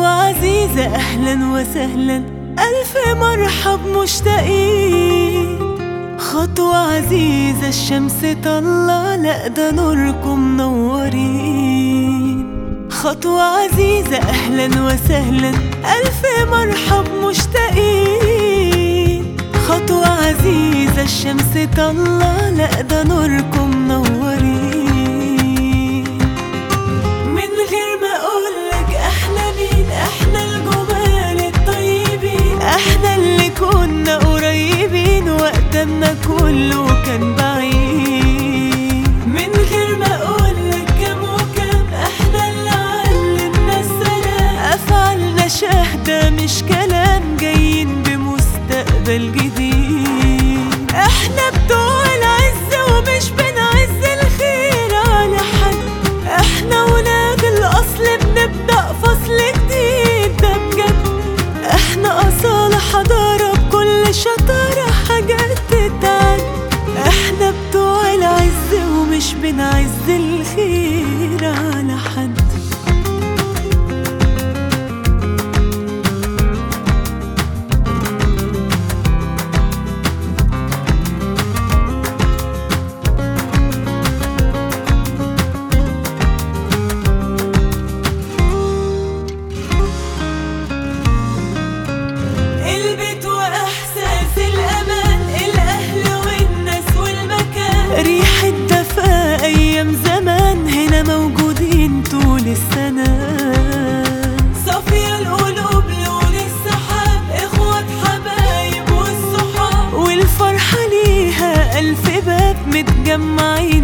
خطوة عزيزة أهلا وسهلا ألف مرحب مشتاقين خطوة عزيزة الشمس طلع لا ده نوركم منورين خطوة عزيزة أهلا وسهلا ألف مرحب مشتاقين خطوة عزيزة الشمس طلع لا ده نوركم منورين من غير ما أقولك احنا مين احنا الجمال الطيبين احنا اللي كنا قريبين وقت ما كله كان بعيد من غير ما أقولك كم وكم احنا اللي علمنا السلام افعالنا شاهدة مش كلام جايين بمستقبل جديد احنا بتوع العز ومش بنعز الخير على حد احنا ولاد الاصل بنبدأ فصل جديد ده بجد احنا اصالة حضارة بكل شطارة حاجات تتعد احنا بتوع العز ومش بنعز الخير على حد البيت واحساس الامان الاهل والناس والمكان ريحة دفا ايام زمان هنا موجودين طول السنة صافية القلوب لون السحاب اخوات حبايب والصحاب والفرحة ليها الف باب متجمعين